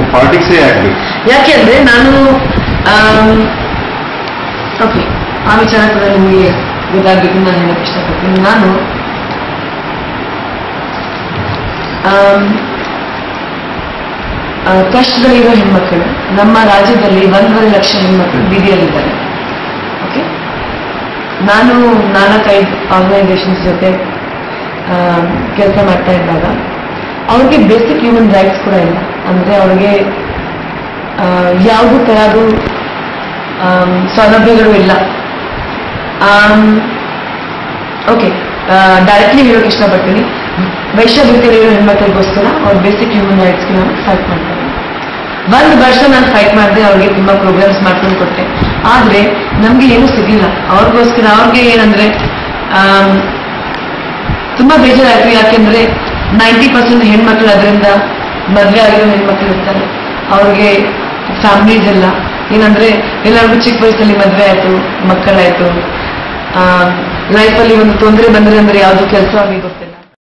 ಪಾಲಿಟಿಕ್ಸೇ ಆಗ್ಬೇಕು ಯಾಕೆಂದ್ರೆ ನಾನು ಓಕೆ ಆ ವಿಚಾರ ಕೂಡ ನಿಮಗೆ ಗೊತ್ತಾಗಬೇಕು ನಾನು ಹೇಳಕ್ ಇಷ್ಟಪಡ್ತೀನಿ ನಾನು ಆಮ್, ಆ, ಕಷ್ಟದಲ್ಲಿರೋ ಹೆಣ್ಮಕ್ಳು ನಮ್ಮ ರಾಜ್ಯದಲ್ಲಿ ಒಂದೂವರೆ ಲಕ್ಷ ಹೆಣ್ಮಕ್ಳು ಬೀದಿಯಲ್ಲಿದ್ದಾರೆ ಓಕೆ ನಾನು ನಾಲ್ಕೈದು ಆರ್ಗನೈಸೇಷನ್ಸ್ ಜೊತೆ ಕೆಲಸ ಮಾಡ್ತಾ ಇದ್ದಾಗ ಅವ್ರಿಗೆ ಬೇಸಿಕ್ ಹ್ಯೂಮನ್ ರೈಟ್ಸ್ ಕೂಡ ಇಲ್ಲ ಅಂದ್ರೆ ಅವ್ರಿಗೆ ಯಾವುದೇ ತರಹದು ಆಮ್, ಸೌಲಭ್ಯಗಳು ಇಲ್ಲ ಓಕೆ ಡೈರೆಕ್ಟ್ಲಿ ಹೇಳೋಕೆ ಇಷ್ಟಪಡ್ತೀನಿ ವೈಶ್ಯಭೂತಿಯಲ್ಲಿರೋ ಹೆಣ್ಮಕ್ಳಿಗೋಸ್ಕರ ಅವ್ರ ಬೇಸಿಕ್ ಹ್ಯೂಮನ್ ರೈಟ್ಸ್ಗೆ ನಾನು ಫೈಟ್ ಮಾಡ್ತಾರೆ ಒಂದು ವರ್ಷ ನಾನು ಫೈಟ್ ಮಾಡಿದೆ ಅವ್ರಿಗೆ ತುಂಬಾ ಪ್ರೋಗ್ರಾಮ್ಸ್ ಮಾಡ್ಕೊಂಡು ಕೊಟ್ಟೆ ಆದ್ರೆ ನಮ್ಗೆ ಏನೂ ಸಿಗಲಿಲ್ಲ ಅವ್ರಿಗೋಸ್ಕರ ಅವ್ರಿಗೆ ಏನಂದ್ರೆ ಆಮ್, ತುಂಬಾ ಬೇಜಾರಾಯ್ತು ಯಾಕೆಂದ್ರೆ ನೈಂಟಿ ಪರ್ಸೆಂಟ್ ಹೆಣ್ಮಕ್ಳು ಅದರಿಂದ ಮದ್ವೆ ಆಗಿರೋ ಹೆಣ್ಮಕ್ಳು ಇರ್ತಾರೆ ಅವ್ರಿಗೆ ಫ್ಯಾಮಿಲೀಸ್ ಎಲ್ಲ ಏನಂದ್ರೆ ಎಲ್ಲರಿಗೂ ಚಿಕ್ಕ ವಯಸ್ಸಲ್ಲಿ ಮದ್ವೆ ಆಯ್ತು ಮಕ್ಕಳಾಯ್ತು ಲೈಫಲ್ಲಿ ಒಂದು ತೊಂದರೆ ಬಂದ್ರೆ ಅಂದ್ರೆ ಯಾವ್ದು ಕೆಲಸ ಅವ್ರಿಗೆ ಗೊತ್ತಿಲ್ಲ